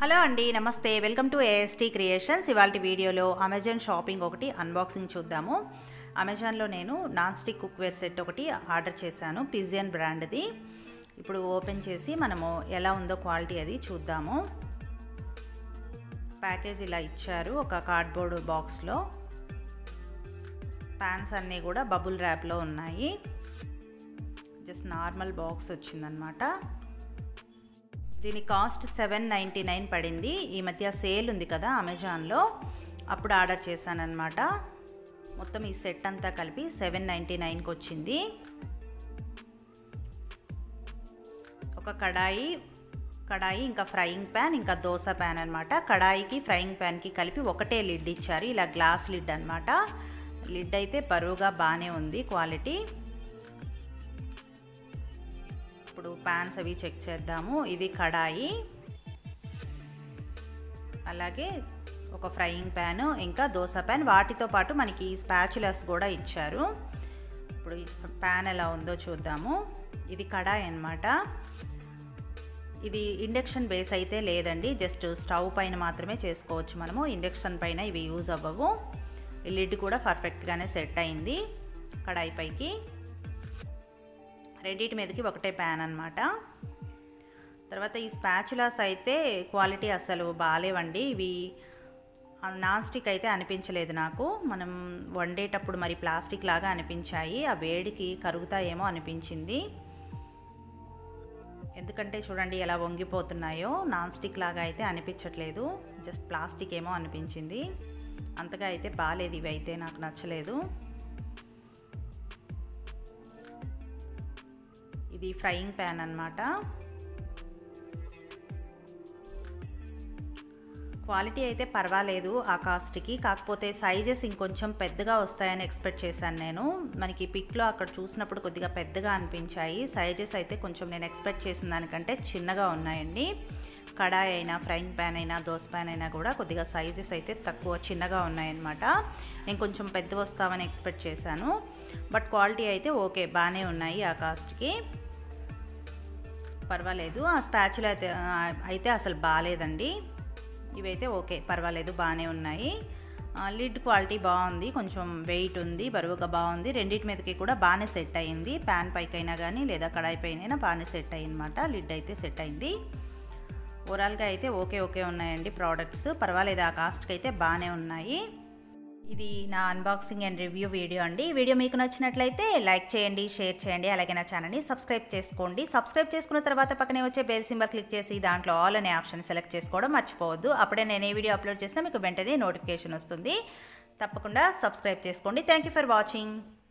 hello అండి నమస్తే welcome to AST creations ఇవాళ వీడియోలో అమెజాన్ షాపింగ్ ఒకటి అన్బాక్సింగ్ చూద్దాము అమెజాన్లో నేను నాన్ స్టిక్ కుక్వేర్ సెట్ ఒకటి ఆర్డర్ చేశాను పిజియన్ బ్రాండ్ది ఇప్పుడు ఓపెన్ చేసి మనము ఎలా ఉందో క్వాలిటీ అది చూద్దాము ప్యాకేజ్ ఇలా ఇచ్చారు ఒక కార్డ్బోర్డ్ బాక్స్లో ప్యాన్స్ అన్నీ కూడా బబుల్ ర్యాప్లో ఉన్నాయి జస్ట్ నార్మల్ బాక్స్ వచ్చిందనమాట దీని కాస్ట్ సెవెన్ నైంటీ నైన్ పడింది ఈ మధ్య సేల్ ఉంది కదా అమెజాన్లో అప్పుడు ఆర్డర్ చేశానమాట మొత్తం ఈ సెట్ అంతా కలిపి సెవెన్ నైంటీ నైన్కి వచ్చింది ఒక కడాయి కడాయి ఇంకా ఫ్రైయింగ్ ప్యాన్ ఇంకా దోశ ప్యాన్ అనమాట కడాయికి ఫ్రైయింగ్ ప్యాన్కి కలిపి ఒకటే లిడ్ ఇచ్చారు ఇలా గ్లాస్ లిడ్ అనమాట లిడ్ అయితే బరువుగా బాగానే ఉంది క్వాలిటీ ఇప్పుడు ప్యాన్స్ అవి చెక్ చేద్దాము ఇది కడాయి అలాగే ఒక ఫ్రైయింగ్ ప్యాన్ ఇంకా దోశ ప్యాన్ వాటితో పాటు మనకి స్పాచులర్స్ కూడా ఇచ్చారు ఇప్పుడు ఈ ప్యాన్ ఎలా ఉందో చూద్దాము ఇది కడాయి అనమాట ఇది ఇండక్షన్ బేస్ అయితే లేదండి జస్ట్ స్టవ్ పైన మాత్రమే చేసుకోవచ్చు మనము ఇండక్షన్ పైన ఇవి యూజ్ అవ్వవు ఈ లిడ్ కూడా పర్ఫెక్ట్గానే సెట్ అయింది కడాయి పైకి రెండింటి మీదకి ఒకటే ప్యాన్ అనమాట తర్వాత ఈ స్పాచులాస్ అయితే క్వాలిటీ అసలు బాగాలేవండి ఇవి నాన్ స్టిక్ అయితే అనిపించలేదు నాకు మనం వండేటప్పుడు మరి ప్లాస్టిక్ లాగా అనిపించాయి ఆ వేడికి కరుగుతాయేమో అనిపించింది ఎందుకంటే చూడండి ఎలా వంగిపోతున్నాయో నాన్ స్టిక్ లాగా అయితే అనిపించట్లేదు జస్ట్ ప్లాస్టిక్ ఏమో అనిపించింది అంతగా అయితే బాగాలేదు ఇవి అయితే నాకు నచ్చలేదు ఇది ఫ్రైయింగ్ ప్యాన్ అనమాట క్వాలిటీ అయితే పర్వాలేదు ఆ కాస్ట్కి కాకపోతే సైజెస్ ఇంకొంచెం పెద్దగా వస్తాయని ఎక్స్పెక్ట్ చేశాను నేను మనకి పిక్లో అక్కడ చూసినప్పుడు కొద్దిగా పెద్దగా అనిపించాయి సైజెస్ అయితే కొంచెం నేను ఎక్స్పెక్ట్ చేసిన దానికంటే చిన్నగా ఉన్నాయండి కడాయి అయినా ఫ్రైయింగ్ ప్యాన్ అయినా దోశ ప్యాన్ అయినా కూడా కొద్దిగా సైజెస్ అయితే తక్కువ చిన్నగా ఉన్నాయన్నమాట నేను కొంచెం పెద్ద వస్తామని ఎక్స్పెక్ట్ చేశాను బట్ క్వాలిటీ అయితే ఓకే బాగానే ఉన్నాయి ఆ కాస్ట్కి పర్వాలేదు ఆ స్పాచులు అయితే అయితే అసలు బాగాలేదండి ఇవైతే ఓకే పర్వాలేదు బాగానే ఉన్నాయి లిడ్ క్వాలిటీ బాగుంది కొంచెం వెయిట్ ఉంది బరువుగా బాగుంది రెండింటి మీదకి కూడా బాగానే సెట్ అయింది ప్యాన్ పైకైనా కానీ లేదా కడాయి పైన బాగానే సెట్ అయ్యిందన్నమాట లిడ్ అయితే సెట్ అయింది ఓవరాల్గా అయితే ఓకే ఓకే ఉన్నాయండి ప్రోడక్ట్స్ పర్వాలేదు ఆ కాస్ట్కి అయితే బాగానే ఉన్నాయి ఇది నా అన్బాక్సింగ్ అండ్ రివ్యూ వీడియో అండి ఈ వీడియో మీకు నచ్చినట్లయితే లైక్ చేయండి షేర్ చేయండి అలాగే నా ఛానల్ని సబ్స్క్రైబ్ చేసుకోండి సబ్స్క్రైబ్ చేసుకున్న తర్వాత పక్కనే వచ్చే బెల్ సింబల్ క్లిక్ చేసి దాంట్లో ఆల్ అనే ఆప్షన్ సెలెక్ట్ చేసుకోవడం మర్చిపోవద్దు అప్పుడే నేను ఏ వీడియో అప్లోడ్ చేసినా మీకు వెంటనే నోటిఫికేషన్ వస్తుంది తప్పకుండా సబ్స్క్రైబ్ చేసుకోండి థ్యాంక్ యూ ఫర్ వాచింగ్